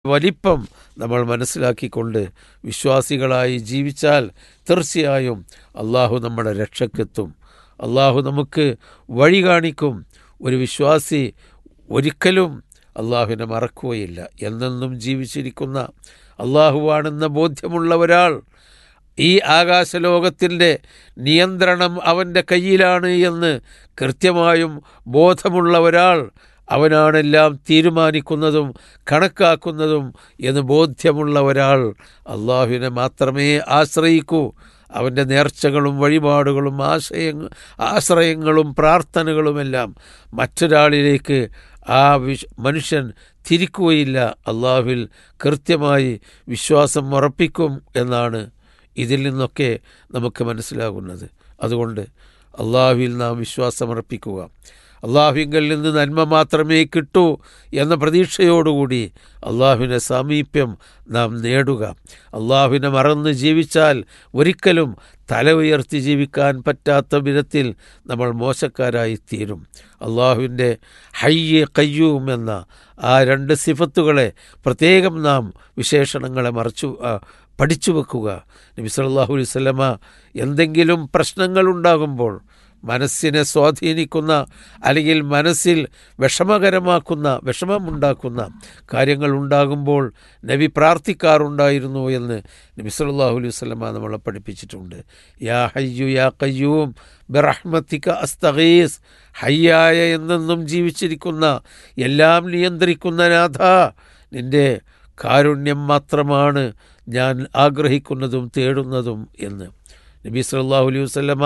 വലിപ്പം നമ്മൾ മനസ്സിലാക്കിക്കൊണ്ട് വിശ്വാസികളായി ജീവിച്ചാൽ തീർച്ചയായും അള്ളാഹു നമ്മുടെ രക്ഷക്കെത്തും അള്ളാഹു നമുക്ക് വഴി കാണിക്കും ഒരു വിശ്വാസി ഒരിക്കലും അള്ളാഹുവിനെ മറക്കുകയില്ല എന്നെന്നും ജീവിച്ചിരിക്കുന്ന അള്ളാഹുവാണെന്ന ബോധ്യമുള്ള ഒരാൾ ഈ ആകാശലോകത്തിൻ്റെ നിയന്ത്രണം അവൻ്റെ കയ്യിലാണ് എന്ന് കൃത്യമായും ബോധമുള്ള ഒരാൾ അവനാണെല്ലാം തീരുമാനിക്കുന്നതും കണക്കാക്കുന്നതും എന്ന് ബോധ്യമുള്ള ഒരാൾ അള്ളാഹുവിനെ മാത്രമേ ആശ്രയിക്കൂ അവൻ്റെ നേർച്ചകളും വഴിപാടുകളും ആശയ ആശ്രയങ്ങളും പ്രാർത്ഥനകളുമെല്ലാം മറ്റൊരാളിലേക്ക് ആ വിശ് മനുഷ്യൻ തിരിക്കുകയില്ല അള്ളാഹുവിൽ കൃത്യമായി വിശ്വാസം ഉറപ്പിക്കും എന്നാണ് ഇതിൽ നിന്നൊക്കെ നമുക്ക് മനസ്സിലാകുന്നത് അതുകൊണ്ട് അള്ളാഹുവിൽ നാം വിശ്വാസമർപ്പിക്കുക അള്ളാഹുവിങ്കിൽ നിന്ന് നന്മ മാത്രമേ കിട്ടൂ എന്ന പ്രതീക്ഷയോടുകൂടി അള്ളാഹുവിനെ സാമീപ്യം നാം നേടുക അള്ളാഹുവിനെ മറന്ന് ജീവിച്ചാൽ ഒരിക്കലും തല ഉയർത്തി ജീവിക്കാൻ പറ്റാത്ത വിധത്തിൽ നമ്മൾ മോശക്കാരായി തീരും അള്ളാഹുവിൻ്റെ ഹയ്യ കയ്യൂം എന്ന ആ രണ്ട് സിഫത്തുകളെ പ്രത്യേകം നാം വിശേഷണങ്ങളെ മറച്ചു പഠിച്ചു വെക്കുക നബി സല്ലല്ലാഹു അലൈഹി വസല്ലമ എന്തെങ്കിലും പ്രശ്നങ്ങളുണ്ടാകുമ്പോൾ മനസ്സിനെ സ്വാധീനിക്കുന്ന അല്ലെങ്കിൽ മനസ്സിൽ വിഷമകരമാക്കുന്ന വിഷമമുണ്ടാക്കുന്ന കാര്യങ്ങൾ ഉണ്ടാകുമ്പോൾ നബി പ്രാർത്ഥിക്കാറുണ്ടായിരുന്നു എന്ന് നബി സല്ലല്ലാഹു അലൈഹി വസല്ലമ നമ്മളെ പഠിപ്പിച്ചിട്ടുണ്ട് യാ ഹയ്യു യാ കയ്യൂം ബിറഹ്മത്തിക അസ്തഗീസ് ഹയ്യായ എന്നെന്നും ജീവിച്ചിരിക്കുന്ന എല്ലാം നിയന്ത്രിക്കുന്ന നാഥ നിന്റെ കാരുണ്യം മാത്രമാണ് ഞാൻ ആഗ്രഹിക്കുന്നതും തേടുന്നതും എന്ന് നബി സല്ലല്ലാഹു അലൈഹി വസല്ലമ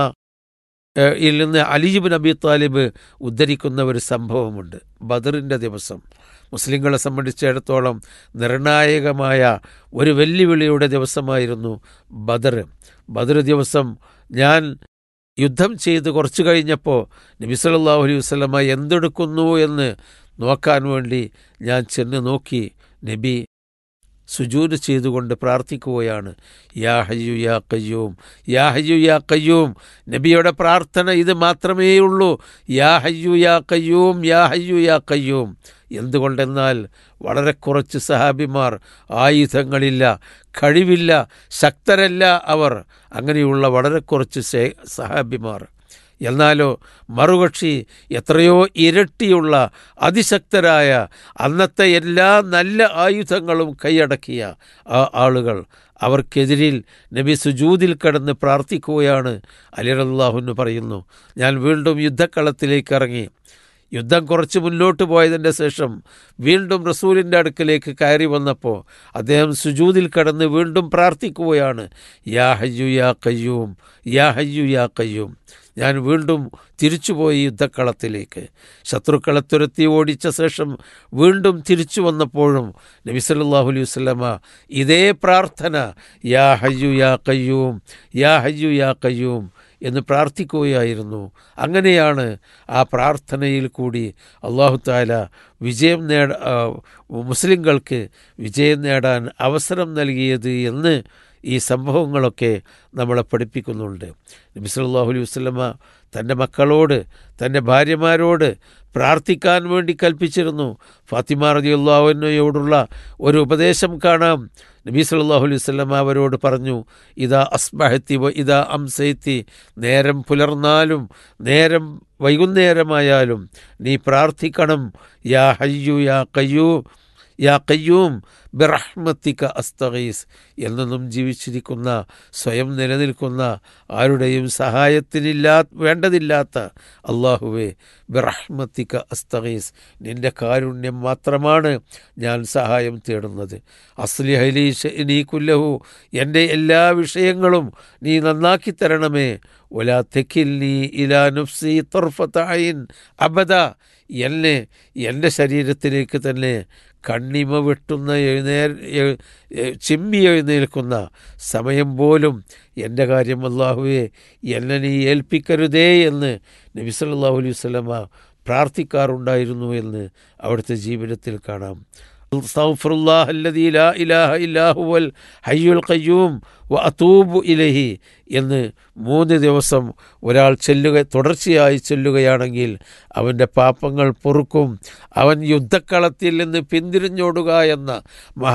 യിൽ നിന്ന് അലിജിബ് നബി താലിബ് ഉദ്ധരിക്കുന്ന ഒരു സംഭവമുണ്ട് ബദറിൻ്റെ ദിവസം മുസ്ലിങ്ങളെ സംബന്ധിച്ചിടത്തോളം നിർണായകമായ ഒരു വെല്ലുവിളിയുടെ ദിവസമായിരുന്നു ബദർ ബദർ ദിവസം ഞാൻ യുദ്ധം ചെയ്ത് കുറച്ചു കഴിഞ്ഞപ്പോൾ നബി സല്ലല്ലാഹു അലൈഹി വസല്ലമ എന്തെടുക്കുന്നു എന്ന് നോക്കാൻ വേണ്ടി ഞാൻ ചെന്ന് നോക്കി നബി സുജൂര് ചെയ്തുകൊണ്ട് പ്രാർത്ഥിക്കുകയാണ് യാ ഹയ്യു യാ കയ്യൂം യാ ഹയ്യു യാ കയ്യൂം നബിയുടെ പ്രാർത്ഥന ഇത് മാത്രമേ ഉള്ളൂ യാ ഹയ്യു യാ കയ്യൂം യാ ഹയ്യു യാ കയ്യൂം എന്തുകൊണ്ടെന്നാൽ വളരെ കുറച്ച് സഹാബിമാർ ആയുധങ്ങളില്ല കഴിവില്ല ശക്തരല്ല അവർ അങ്ങനെയുള്ള വളരെ കുറച്ച് സഹാബിമാർ എന്നാലോ മറുകക്ഷി എത്രയോ ഇരട്ടിയുള്ള അതിശക്തരായ അന്നത്തെ എല്ലാ നല്ല ആയുധങ്ങളും കൈയടക്കിയ ആ ആളുകൾ അവർക്കെതിരിൽ നബി സുജൂതിൽ കടന്ന് പ്രാർത്ഥിക്കുകയാണ് അലിറല്ലാഹുന്ന് പറയുന്നു ഞാൻ വീണ്ടും യുദ്ധക്കളത്തിലേക്ക് ഇറങ്ങി യുദ്ധം കുറച്ച് മുന്നോട്ട് പോയതിൻ്റെ ശേഷം വീണ്ടും റസൂലിൻ്റെ അടുക്കലേക്ക് കയറി വന്നപ്പോൾ അദ്ദേഹം സുജൂതിൽ കടന്ന് വീണ്ടും പ്രാർത്ഥിക്കുകയാണ് യാ ഹയ്യു യാ കയ്യൂം യാ ഹയ്യു യാ കയ്യൂം ഞാൻ വീണ്ടും തിരിച്ചുപോയി യുദ്ധക്കളത്തിലേക്ക് ശത്രുക്കളെ തുരത്തി ഓടിച്ച ശേഷം വീണ്ടും തിരിച്ചു വന്നപ്പോഴും നബി സല്ലല്ലാഹു അലൈഹി വസല്ലമ ഇതേ പ്രാർത്ഥന യാ ഹയ്യു യാ കയ്യൂം യാ ഹയ്യു യാ കയ്യൂം എന്ന് പ്രാർത്ഥിക്കുകയായിരുന്നു അങ്ങനെയാണ് ആ പ്രാർത്ഥനയിൽ കൂടി അള്ളാഹു താല വിജയം നേട മുസ്ലിങ്ങൾക്ക് വിജയം നേടാൻ അവസരം നൽകിയത് എന്ന് ഈ സംഭവങ്ങളൊക്കെ നമ്മളെ പഠിപ്പിക്കുന്നുണ്ട് നബി സല്ലല്ലാഹു അലൈഹി വസല്ലമ തൻ്റെ മക്കളോട് തൻ്റെ ഭാര്യമാരോട് പ്രാർത്ഥിക്കാൻ വേണ്ടി കൽപ്പിച്ചിരുന്നു ഫാത്തിമ റളിയല്ലാഹുവിനോടുള്ള ഒരു ഉപദേശം കാണാം നബി സല്ലല്ലാഹു അലൈഹി വസല്ലമ അവരോട് പറഞ്ഞു ഇതാ അസ്ബഹത്തി ഇതാ അംസൈത്തി നേരം പുലർന്നാലും നേരം വൈകുന്നേരമായാലും നീ പ്രാർത്ഥിക്കണം യാ ഹയ്യു യാ കയ്യൂ യാ കയ്യൂം ബിറഹ്മത്തിക അസ്തഗീസ് എന്നൊന്നും ജീവിച്ചിരിക്കുന്ന സ്വയം നിലനിൽക്കുന്ന ആരുടെയും സഹായത്തിനില്ലാ വേണ്ടതില്ലാത്ത അള്ളാഹുവേ ബിറഹ്മത്തിക അസ്തഗീസ് നിന്റെ കാരുണ്യം മാത്രമാണ് ഞാൻ സഹായം തേടുന്നത് അസ്ലി ഹലീഷ് നീ കുല്ലഹു എൻ്റെ എല്ലാ വിഷയങ്ങളും നീ നന്നാക്കി തരണമേ ഒലാ തെക്കിൽ നീ ഇലാ നുഫ്സി തൊർഫത്തായിൻ അബദ എന്നെ എൻ്റെ ശരീരത്തിലേക്ക് തന്നെ കണ്ണിമ വെട്ടുന്ന എഴുന്നേ ചിമ്മി എഴുന്നേൽക്കുന്ന സമയം പോലും എൻ്റെ കാര്യം അള്ളാഹുവെ എന്നെ നീ ഏൽപ്പിക്കരുതേ എന്ന് നബി സല്ലല്ലാഹു അലൈഹി വസല്ലമ പ്രാർത്ഥിക്കാറുണ്ടായിരുന്നു എന്ന് അവിടുത്തെ ജീവിതത്തിൽ കാണാം അസ്തഗ്ഫിറുല്ലാഹ അല്ലദീ ലാ ഇലാഹ ഇല്ലാ ഹുവൽ ഹയ്യുൽ ഖയ്യൂം വ അതൂബു ഇലൈഹി എന്ന് മൂന്ന് ദിവസം ഒരാൾ ചെല്ലുക തുടർച്ചയായി ചൊല്ലുകയാണെങ്കിൽ അവൻ്റെ പാപങ്ങൾ പൊറുക്കും അവൻ യുദ്ധക്കളത്തിൽ നിന്ന് പിന്തിരിഞ്ഞോടുക എന്ന